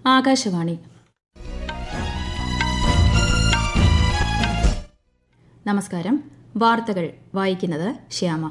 ആകാശവാണി നമസ്കാരം വാർത്തകൾ വായിക്കുന്നത് ശ്യാമ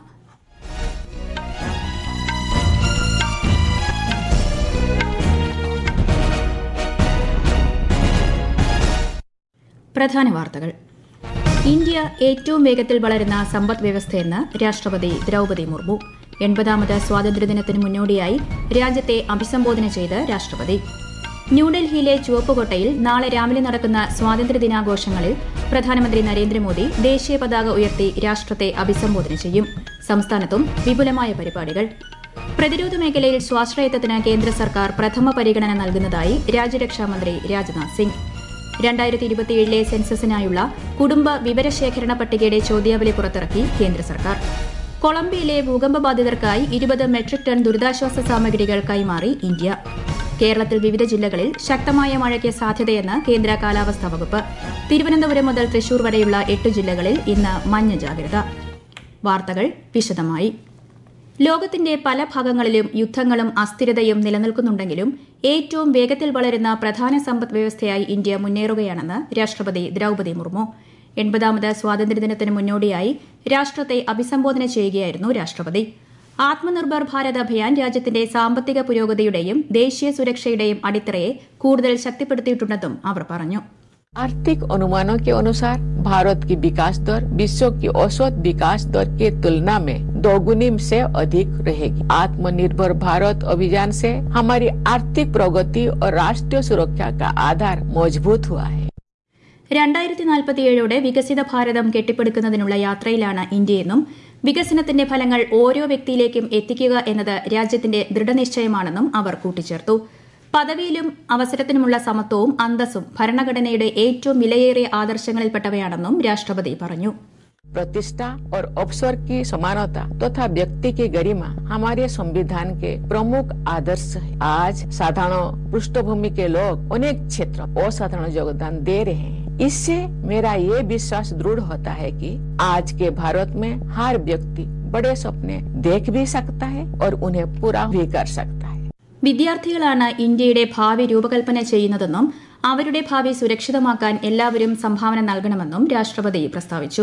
പ്രധാന വാർത്തകൾ ഇന്ത്യ ഏറ്റവും വേഗത്തിൽ വളരുന്ന സമ്പദ് വ്യവസ്ഥയെന്ന് രാഷ്ട്രപതി ദ്രൌപദി മുർമു എൺപതാമത് സ്വാതന്ത്ര്യദിനത്തിന് മുന്നോടിയായി രാജ്യത്തെ അഭിസംബോധന ചെയ്ത് രാഷ്ട്രപതി ന്യൂഡൽഹിയിലെ ചുവപ്പുകോട്ടയിൽ നാളെ രാവിലെ നടക്കുന്ന സ്വാതന്ത്ര്യദിനാഘോഷങ്ങളിൽ പ്രധാനമന്ത്രി നരേന്ദ്രമോദി ദേശീയ പതാക ഉയർത്തി രാഷ്ട്രത്തെ അഭിസംബോധന ചെയ്യും സംസ്ഥാനത്തും വിപുലമായ പരിപാടികൾ പ്രതിരോധ മേഖലയിൽ സ്വാശ്രയത്വത്തിന് കേന്ദ്ര സർക്കാർ പ്രഥമ പരിഗണന നൽകുന്നതായി രാജ്യരക്ഷാമന്ത്രി രാജ്നാഥ് സിംഗ് രണ്ടായിരത്തി ഇരുപത്തിയേഴിലെ സെൻസസിനായുള്ള കുടുംബ വിവരശേഖരണ പട്ടികയുടെ ചോദ്യാവലി പുറത്തിറക്കി കേന്ദ്ര സർക്കാർ കൊളംബിയയിലെ ഭൂകമ്പ ബാധിതർക്കായി ഇരുപത് മെട്രിക് ടൺ ദുരിതാശ്വാസ സാമഗ്രികൾ കൈമാറി ഇന്ത്യ കേരളത്തിൽ വിവിധ ജില്ലകളിൽ ശക്തമായ മഴയ്ക്ക് സാധ്യതയെന്ന് കേന്ദ്ര കാലാവസ്ഥാ വകുപ്പ് തിരുവനന്തപുരം മുതൽ തൃശൂർ വരെയുള്ള എട്ട് ജില്ലകളിൽ ഇന്ന് മഞ്ഞ ജാഗ്രത വാർത്തകൾ വിശദമായി ലോകത്തിന്റെ പല ഭാഗങ്ങളിലും യുദ്ധങ്ങളും അസ്ഥിരതയും നിലനിൽക്കുന്നുണ്ടെങ്കിലും ഏറ്റവും വേഗത്തിൽ വളരുന്ന പ്രധാന സമ്പദ് വ്യവസ്ഥയായി ഇന്ത്യ മുന്നേറുകയാണെന്ന് രാഷ്ട്രപതി ദ്രൌപദി മുർമു എൺപതാമത് സ്വാതന്ത്ര്യദിനത്തിന് മുന്നോടിയായി രാഷ്ട്രത്തെ അഭിസംബോധന ചെയ്യുകയായിരുന്നു രാഷ്ട്രപതി ആത്മനിർഭർ ഭാരത് അഭിയാൻ രാജ്യത്തിന്റെ സാമ്പത്തിക പുരോഗതിയുടെയും ദേശീയ സുരക്ഷയുടെയും അടിത്തറയെ കൂടുതൽ ശക്തിപ്പെടുത്തിയിട്ടുണ്ടെന്നും അവർ പറഞ്ഞു आर्थिक अनुमानों के अनुसार भारत की विकास दर विश्व की औसत विकास दर के तुलना में दोगुनी से अधिक रहेगी आत्मनिर्भर भारत अभियान से हमारी आर्थिक प्रगति और राष्ट्रीय सुरक्षा का आधार मजबूत हुआ है രണ്ടായിരത്തി നാൽപ്പത്തിയേഴോടെ വികസിത ഭാരതം കെട്ടിപ്പടുക്കുന്നതിനുള്ള യാത്രയിലാണ് ഇന്ത്യയെന്നും വികസനത്തിന്റെ ഫലങ്ങൾ ഓരോ വ്യക്തിയിലേക്കും എത്തിക്കുക എന്നത് രാജ്യത്തിന്റെ ദൃഢനിശ്ചയമാണെന്നും അവർ കൂട്ടിച്ചേർത്തു പദവിയിലും അവസരത്തിനുമുള്ള സമത്വവും അന്തസ്സും ഭരണഘടനയുടെ ഏറ്റവും വിലയേറിയ ആദർശങ്ങളിൽപ്പെട്ടവയാണെന്നും രാഷ്ട്രപതി പറഞ്ഞു प्रतिष्ठा और अवसर की समानता तथा व्यक्ति की गरिमा हमारे संविधान के प्रमुख आदर्श है आज साधारण पृष्ठभूमि के लोग अनेक क्षेत्र असाधारण योगदान दे रहे हैं इससे मेरा ये विश्वास दृढ़ होता है कि आज के भारत में हर व्यक्ति बड़े सपने देख भी सकता है और उन्हें पूरा भी कर सकता है വിദ്യാർത്ഥികളാണ് ഇന്ത്യയുടെ ഭാവി രൂപകൽപ്പന ചെയ്യുന്നതെന്നും അവരുടെ ഭാവി സുരക്ഷിതമാക്കാൻ എല്ലാവരും സംഭാവന നൽകണമെന്നും രാഷ്ട്രപതി പ്രസ്താവിച്ചു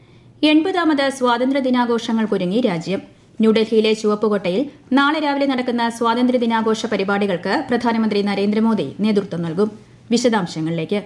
എൺപതാമത് സ്വാതന്ത്ര്യ ദിനാഘോഷങ്ങൾക്കൊരുങ്ങി രാജ്യം ന്യൂഡൽഹിയിലെ ചുവപ്പുകോട്ടയിൽ നാളെ രാവിലെ നടക്കുന്ന സ്വാതന്ത്ര്യ ദിനാഘോഷ പരിപാടികൾക്ക് പ്രധാനമന്ത്രി നരേന്ദ്രമോദി നേതൃത്വം നൽകും വിശദാംശങ്ങളിലേക്ക്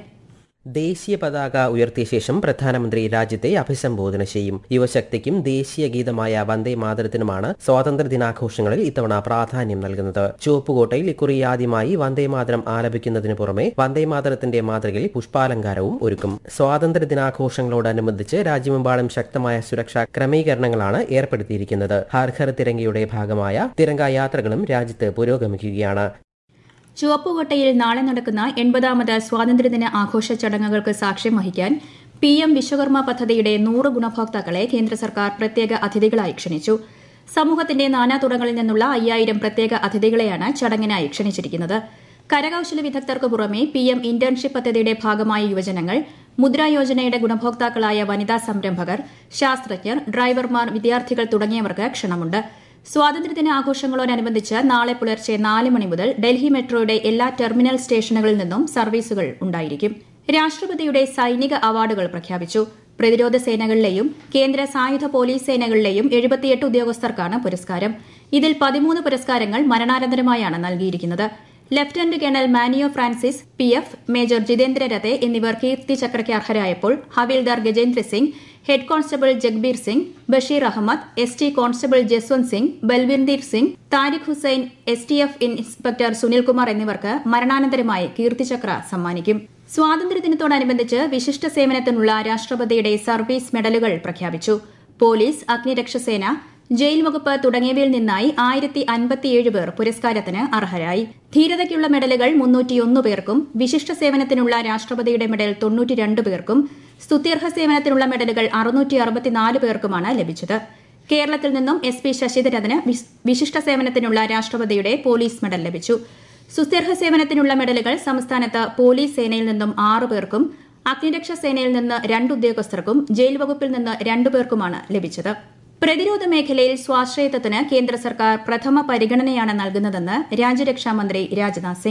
ദേശീയ പതാക ഉയർത്തിയ ശേഷം പ്രധാനമന്ത്രി രാജ്യത്തെ അഭിസംബോധന ചെയ്യും യുവശക്തിക്കും ദേശീയ ഗീതമായ വന്ദേ മാതരത്തിനുമാണ് സ്വാതന്ത്ര്യ ദിനാഘോഷങ്ങളിൽ ഇത്തവണ പ്രാധാന്യം നൽകുന്നത് ചുവപ്പുകോട്ടയിൽ ഇക്കുറി ആദ്യമായി വന്ദേ മാതരം ആലപിക്കുന്നതിന് പുറമെ വന്ദേ മാതരത്തിന്റെ മാതൃകയിൽ പുഷ്പാലങ്കാരവും ഒരുക്കും സ്വാതന്ത്ര്യ ദിനാഘോഷങ്ങളോടനുബന്ധിച്ച് രാജ്യമെമ്പാടും ശക്തമായ സുരക്ഷാ ക്രമീകരണങ്ങളാണ് ഏർപ്പെടുത്തിയിരിക്കുന്നത് ഹർ ഘർ തിരങ്കയുടെ ഭാഗമായ തിരങ്ക യാത്രകളും രാജ്യത്ത് പുരോഗമിക്കുകയാണ് ചുവപ്പുകോട്ടയിൽ നാളെ നടക്കുന്ന എൺപതാമത് സ്വാതന്ത്ര്യദിന ആഘോഷ ചടങ്ങുകൾക്ക് സാക്ഷ്യം വഹിക്കാൻ പി എം വിശ്വകർമ്മ പദ്ധതിയുടെ നൂറ് ഗുണഭോക്താക്കളെ കേന്ദ്ര സർക്കാർ പ്രത്യേക അതിഥികളായി ക്ഷണിച്ചു സമൂഹത്തിന്റെ നാനാതുറകളിൽ നിന്നുള്ള അയ്യായിരം പ്രത്യേക അതിഥികളെയാണ് ചടങ്ങിനായി ക്ഷണിച്ചിരിക്കുന്നത് കരകൌശല വിദഗ്ധർക്ക് പുറമെ പി എം ഇന്റേൺഷിപ്പ് പദ്ധതിയുടെ ഭാഗമായ യുവജനങ്ങൾ മുദ്ര യോജനയുടെ ഗുണഭോക്താക്കളായ വനിതാ സംരംഭകർ ശാസ്ത്രജ്ഞർ ഡ്രൈവർമാർ വിദ്യാർത്ഥികൾ തുടങ്ങിയവർക്ക് ക്ഷണമുണ്ട് സ്വാതന്ത്ര്യദിന ആഘോഷങ്ങളോടനുബന്ധിച്ച് നാളെ പുലർച്ചെ നാല് മണി മുതൽ ഡൽഹി മെട്രോയുടെ എല്ലാ ടെർമിനൽ സ്റ്റേഷനുകളിൽ നിന്നും സർവീസുകൾ ഉണ്ടായിരിക്കും രാഷ്ട്രപതിയുടെ സൈനിക അവാർഡുകൾ പ്രഖ്യാപിച്ചു പ്രതിരോധ സേനകളിലെയും കേന്ദ്ര സായുധ പോലീസ് സേനകളിലെയും എഴുപത്തിയെട്ട് ഉദ്യോഗസ്ഥർക്കാണ് പുരസ്കാരം ഇതിൽ പതിമൂന്ന് പുരസ്കാരങ്ങൾ മരണാനന്തരമായാണ് നൽകിയിരിക്കുന്നത് lieutenant colonel Manio Francis P F major Jitendra Rathe എന്നിവർ കീർത്തി ചക്രയ്ക്ക് അർഹരായപ്പോൾ havildar Gajendra Singh head constable Jagbir Singh Basheer Ahmed S T constable Jaswant Singh Balvirdir Singh Tariq Hussain S T F inspector Sunilkumar എന്നിവർക്ക് മരണാനന്തരമായി കീർത്തിചക്ര സമ്മാനിക്കും സ്വാതന്ത്ര്യദിനത്തോടനുബന്ധിച്ച് വിശിഷ്ട സേവനത്തിനുള്ള രാഷ്ട്രപതിയുടെ സർവീസ് മെഡലുകൾ പ്രഖ്യാപിച്ചു പോലീസ് അഗ്നിരക്ഷസേന ജയിൽ വകുപ്പ് തുടങ്ങിയവയിൽ നിന്നായി ആയിരത്തി അൻപത്തിയേഴ് പേർ പുരസ്കാരത്തിന് അർഹരായി ധീരതയ്ക്കുള്ള മെഡലുകൾ മുന്നൂറ്റിയൊന്ന് പേർക്കും വിശിഷ്ട സേവനത്തിനുള്ള രാഷ്ട്രപതിയുടെ മെഡൽ തൊണ്ണൂറ്റിരണ്ട് പേർക്കും സ്തുത്യർഹ സേവനത്തിനുള്ള മെഡലുകൾ അറുന്നൂറ്റി അറുപത്തിനാല് പേർക്കുമാണ് ലഭിച്ചത് കേരളത്തിൽ നിന്നും എസ് പി ശശിധരന് വിശിഷ്ട സേവനത്തിനുള്ള രാഷ്ട്രപതിയുടെ പോലീസ് മെഡൽ ലഭിച്ചു സുത്യർഹ സേവനത്തിനുള്ള മെഡലുകൾ സംസ്ഥാനത്ത് പോലീസ് സേനയിൽ നിന്നും ആറ് പേർക്കും അഗ്നിരക്ഷാ സേനയിൽ നിന്ന് രണ്ട് ഉദ്യോഗസ്ഥർക്കും ജയിൽ വകുപ്പിൽ നിന്ന് രണ്ടുപേർക്കുമാണ് ലഭിച്ചത് പ്രതിരോധ മേഖലയിൽ സ്വാശ്രയത്വത്തിന് കേന്ദ്ര സർക്കാർ പ്രഥമ പരിഗണനയാണ് നൽകുന്നതെന്ന് രാജ്യരക്ഷാമന്ത്രി രാജ്നാഥ് സിംഗ്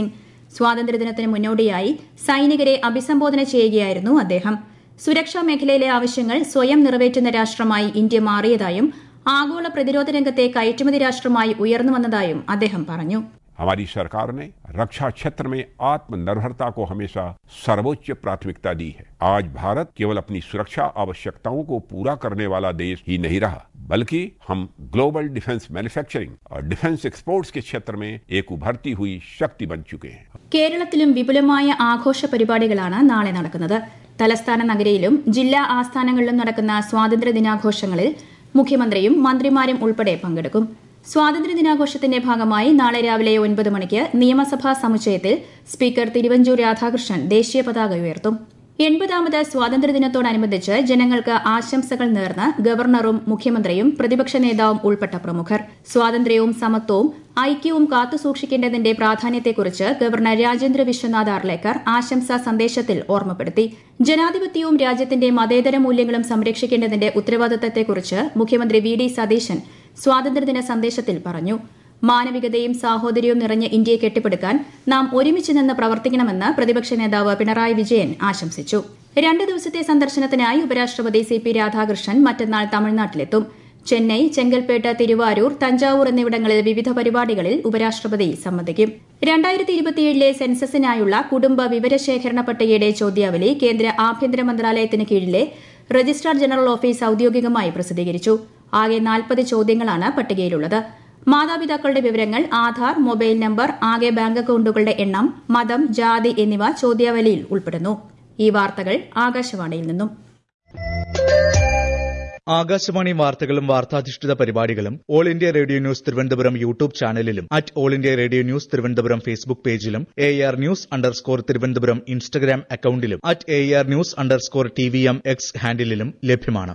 സ്വാതന്ത്ര്യദിനത്തിന് മുന്നോടിയായി സൈനികരെ അഭിസംബോധന ചെയ്യുകയായിരുന്നു അദ്ദേഹം സുരക്ഷാ മേഖലയിലെ ആവശ്യങ്ങൾ സ്വയം നിറവേറ്റുന്ന രാഷ്ട്രമായി ഇന്ത്യ മാറിയതായും ആഗോള പ്രതിരോധ രംഗത്തെ കയറ്റുമതി രാഷ്ട്രമായി ഉയർന്നുവന്നതായും അദ്ദേഹം പറഞ്ഞു हमारी सरकार ने रक्षा क्षेत्र में आत्मनिर्भरता को हमेशा सर्वोच्च प्राथमिकता दी है आज भारत केवल अपनी सुरक्षा आवश्यकताओं को पूरा करने वाला देश ही नहीं रहा बल्कि हम ग्लोबल डिफेंस मैन्युफैक्चरिंग और डिफेंस एक्सपोर्ट्स के क्षेत्र में एक उभरती हुई शक्ति बन चुके हैं കേരളത്തിലും വിപുലമായ ആഘോഷ പരിപാടികളാണ് നാളെ നടക്കുന്നത് തലസ്ഥാന നഗരിയിലും ജില്ലാ ആസ്ഥാനങ്ങളിലും നടക്കുന്ന സ്വാതന്ത്ര്യ ദിനാഘോഷങ്ങളിൽ മുഖ്യമന്ത്രിയും മന്ത്രിമാരും ഉൾപ്പെടെ പങ്കെടുക്കും സ്വാതന്ത്ര്യ ദിനാഘോഷത്തിന്റെ ഭാഗമായി നാളെ രാവിലെ ഒൻപത് മണിക്ക് നിയമസഭാ സമുച്ചയത്തിൽ സ്പീക്കർ തിരുവഞ്ചൂർ രാധാകൃഷ്ണൻ ദേശീയ പതാക ഉയർത്തും എൺപതാമത് സ്വാതന്ത്ര്യദിനത്തോടനുബന്ധിച്ച് ജനങ്ങൾക്ക് ആശംസകൾ നേർന്ന് ഗവർണറും മുഖ്യമന്ത്രിയും പ്രതിപക്ഷ നേതാവും ഉൾപ്പെട്ട പ്രമുഖർ സ്വാതന്ത്ര്യവും സമത്വവും ഐക്യവും കാത്തുസൂക്ഷിക്കേണ്ടതിന്റെ പ്രാധാന്യത്തെക്കുറിച്ച് ഗവർണർ രാജേന്ദ്ര വിശ്വനാഥ് ആർലേക്കർ ആശംസാ സന്ദേശത്തിൽ ഓർമ്മപ്പെടുത്തി ജനാധിപത്യവും രാജ്യത്തിന്റെ മതേതര മൂല്യങ്ങളും സംരക്ഷിക്കേണ്ടതിന്റെ ഉത്തരവാദിത്തത്തെക്കുറിച്ച് മുഖ്യമന്ത്രി വി ഡി സതീശൻ സ്വാതന്ത്ര്യദിന സന്ദേശത്തിൽ പറഞ്ഞു മാനവികതയും സാഹോദര്യവും നിറഞ്ഞ ഇന്ത്യയെ കെട്ടിപ്പടുക്കാൻ നാം ഒരുമിച്ച് നിന്ന് പ്രവർത്തിക്കണമെന്ന് പ്രതിപക്ഷ നേതാവ് പിണറായി വിജയൻ ആശംസിച്ചു രണ്ടു ദിവസത്തെ സന്ദർശനത്തിനായി ഉപരാഷ്ട്രപതി സി പി രാധാകൃഷ്ണൻ മറ്റന്നാൾ തമിഴ്നാട്ടിലെത്തും ചെന്നൈ ചെങ്കൽപ്പേട്ട് തിരുവാരൂർ തഞ്ചാവൂർ എന്നിവിടങ്ങളിൽ വിവിധ പരിപാടികളിൽ ഉപരാഷ്ട്രപതി സംബന്ധിക്കും രണ്ടായിരത്തി ഇരുപത്തിയേഴിലെ സെൻസസിനായുള്ള കുടുംബ വിവരശേഖരണ പട്ടികയുടെ ചോദ്യാവലി കേന്ദ്ര ആഭ്യന്തര മന്ത്രാലയത്തിന് കീഴിലെ രജിസ്ട്രാർ ജനറൽ ഓഫീസ് ഔദ്യോഗികമായി പ്രസിദ്ധീകരിച്ചു ആകെ നാൽപ്പത് ചോദ്യങ്ങളാണ് പട്ടികയിലുള്ളത് മാതാപിതാക്കളുടെ വിവരങ്ങൾ ആധാർ മൊബൈൽ നമ്പർ ആകെ ബാങ്ക് അക്കൌണ്ടുകളുടെ എണ്ണം മതം ജാതി എന്നിവ ചോദ്യാവലിയിൽ ഉൾപ്പെടുന്നു ഈ വാർത്തകൾ ആകാശവാണിയിൽ നിന്നും ആകാശവാണി വാർത്തകളും വാർത്താധിഷ്ഠിത പരിപാടികളും All India Radio news Thiruvananthapuram YouTube ചാനലിലും at All India Radio news Thiruvananthapuram Facebook പേജിലും A R news underscore Thiruvananthapuram Instagram അക്കൌണ്ടിലും at A R news underscore T V M X ഹാൻഡിലും ലഭ്യമാണ്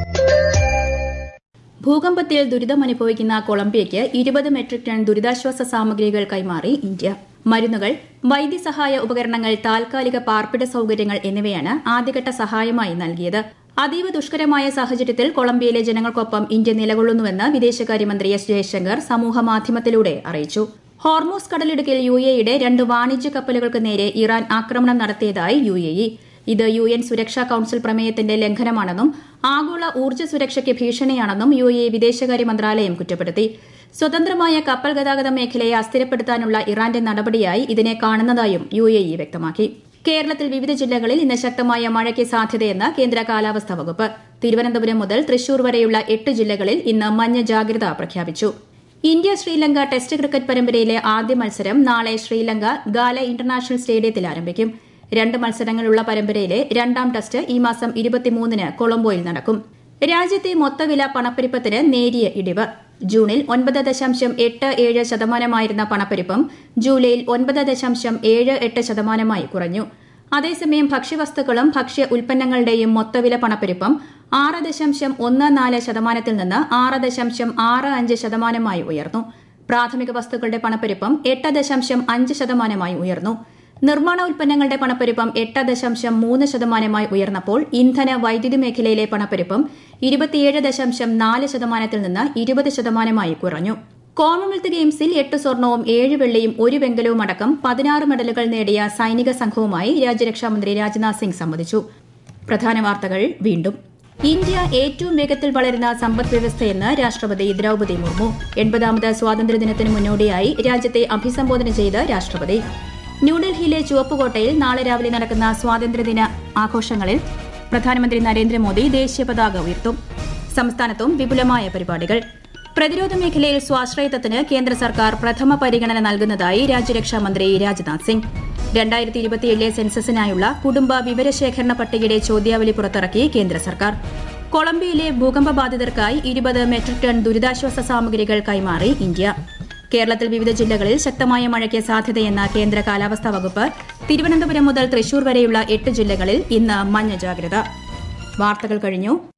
ഭൂകമ്പത്തിൽ ദുരിതമനുഭവിക്കുന്ന കൊളംബിയയ്ക്ക് ഇരുപത് മെട്രിക് ടൺ ദുരിതാശ്വാസ സാമഗ്രികൾ കൈമാറി ഇന്ത്യ മരുന്നുകൾ വൈദ്യസഹായ ഉപകരണങ്ങൾ താൽക്കാലിക പാർപ്പിട സൌകര്യങ്ങൾ എന്നിവയാണ് ആദ്യഘട്ട സഹായമായി നൽകിയത് അതീവ ദുഷ്കരമായ സാഹചര്യത്തിൽ കൊളംബിയയിലെ ജനങ്ങൾക്കൊപ്പം ഇന്ത്യ നിലകൊള്ളുന്നുവെന്ന് വിദേശകാര്യമന്ത്രി എസ് ജയശങ്കർ സമൂഹമാധ്യമത്തിലൂടെ അറിയിച്ചു ഹോർമോസ് കടലിടുക്കിൽ യു എയുടെ രണ്ട് വാണിജ്യ കപ്പലുകൾക്ക് നേരെ ഇറാൻ ആക്രമണം നടത്തിയതായി യു എ ഇ ഇത് യു എൻ സുരക്ഷാ കൌൺസിൽ പ്രമേയത്തിന്റെ ലംഘനമാണെന്നും ആഗോള ഊർജ്ജ സുരക്ഷയ്ക്ക് ഭീഷണിയാണെന്നും യു എ വിദേശകാര്യ മന്ത്രാലയം കുറ്റപ്പെടുത്തി സ്വതന്ത്രമായ കപ്പൽ ഗതാഗത മേഖലയെ അസ്ഥിരപ്പെടുത്താനുള്ള ഇറാന്റെ നടപടിയായി ഇതിനെ കാണുന്നതായും യു എ ഇ വ്യക്തമാക്കി കേരളത്തിൽ വിവിധ ജില്ലകളിൽ ഇന്ന് ശക്തമായ മഴയ്ക്ക് സാധ്യതയെന്ന് കേന്ദ്ര കാലാവസ്ഥാ വകുപ്പ് തിരുവനന്തപുരം മുതൽ തൃശൂർ വരെയുള്ള എട്ട് ജില്ലകളിൽ ഇന്ന് മഞ്ഞ ജാഗ്രത പ്രഖ്യാപിച്ചു ഇന്ത്യ ശ്രീലങ്ക ടെസ്റ്റ് ക്രിക്കറ്റ് പരമ്പരയിലെ ആദ്യ മത്സരം നാളെ ശ്രീലങ്ക ഗാല ഇന്റർനാഷണൽ സ്റ്റേഡിയത്തിൽ ആരംഭിക്കും രണ്ട് മത്സരങ്ങളുള്ള പരമ്പരയിലെ രണ്ടാം ടെസ്റ്റ് ഈ മാസം ഇരുപത്തിമൂന്നിന് കൊളംബോയിൽ നടക്കും രാജ്യത്തെ മൊത്തവില പണപ്പെരുപ്പത്തിന് നേരിയ ഇടിവ് ജൂണിൽ ഒൻപത് ദശാംശം എട്ട് ഏഴ് ശതമാനമായിരുന്ന പണപ്പെരുപ്പം ജൂലൈയിൽ ഒൻപത് ദശാംശം ഏഴ് എട്ട് ശതമാനമായി കുറഞ്ഞു അതേസമയം ഭക്ഷ്യവസ്തുക്കളും ഭക്ഷ്യ ഉൽപ്പന്നങ്ങളുടെയും മൊത്തവില പണപ്പെരുപ്പം ആറ് ദശാംശം ഒന്ന് നാല് ശതമാനത്തിൽ നിന്ന് ആറ് ദശാംശം ആറ് അഞ്ച് ശതമാനമായി ഉയർന്നു പ്രാഥമിക വസ്തുക്കളുടെ പണപ്പെരുപ്പം എട്ട് ദശാംശം അഞ്ച് ശതമാനമായി ഉയർന്നു നിർമ്മാണ ഉൽപ്പന്നങ്ങളുടെ പണപ്പെരുപ്പം എട്ട് ദശാംശം മൂന്ന് ശതമാനമായി ഉയർന്നപ്പോൾ ഇന്ധന വൈദ്യുതി മേഖലയിലെ പണപ്പെരുപ്പം ഇരുപത്തിയേഴ് ദശാംശം നാല് ശതമാനത്തിൽ നിന്ന് ഇരുപത് ശതമാനമായി കുറഞ്ഞു കോമൺവെൽത്ത് ഗെയിംസിൽ എട്ട് സ്വർണവും ഏഴ് വെള്ളിയും ഒരു വെങ്കലവും അടക്കം പതിനാറ് മെഡലുകൾ നേടിയ സൈനിക സംഘവുമായി രാജ്യരക്ഷാമന്ത്രി രാജ്നാഥ് സിംഗ് സംവദിച്ചു പ്രധാന വാർത്തകൾ വീണ്ടും ഇന്ത്യ ഏറ്റവും വേഗത്തിൽ വളരുന്ന സമ്പദ് വ്യവസ്ഥയെന്ന് രാഷ്ട്രപതി ദ്രൌപതി മുർമു എൺപതാമത് സ്വാതന്ത്ര്യദിനത്തിന് മുന്നോടിയായി രാജ്യത്തെ അഭിസംബോധന ചെയ്ത് രാഷ്ട്രപതി ന്യൂഡൽഹിയിലെ ചുവപ്പുകോട്ടയിൽ നാളെ രാവിലെ നടക്കുന്ന സ്വാതന്ത്ര്യദിന ആഘോഷങ്ങളിൽ പ്രധാനമന്ത്രി നരേന്ദ്രമോദി ദേശീയ പതാക ഉയർത്തും സംസ്ഥാനത്തും വിപുലമായ പരിപാടികൾ പ്രതിരോധ മേഖലയിൽ സ്വാശ്രയത്വത്തിന് കേന്ദ്ര സർക്കാർ പ്രഥമ പരിഗണന നൽകുന്നതായി രാജ്യരക്ഷാമന്ത്രി രാജ്നാഥ് സിംഗ് രണ്ടായിരത്തി ഇരുപത്തിയേഴിലെ സെൻസസിനായുള്ള കുടുംബ വിവരശേഖരണ പട്ടികയുടെ ചോദ്യാവലി പുറത്തിറക്കി കേന്ദ്ര സർക്കാർ കൊളംബിയയിലെ ഭൂകമ്പ ബാധിതർക്കായി ഇരുപത് മെട്രിക് ടൺ ദുരിതാശ്വാസ സാമഗ്രികൾ കൈമാറി ഇന്ത്യ കേരളത്തിൽ വിവിധ ജില്ലകളിൽ ശക്തമായ മഴയ്ക്ക് സാധ്യതയെന്ന കേന്ദ്ര കാലാവസ്ഥാ വകുപ്പ് തിരുവനന്തപുരം മുതൽ തൃശൂർ വരെയുള്ള എട്ട് ജില്ലകളിൽ ഇന്ന് മഞ്ഞ ജാഗ്രത വാർത്തകൾ കഴിഞ്ഞു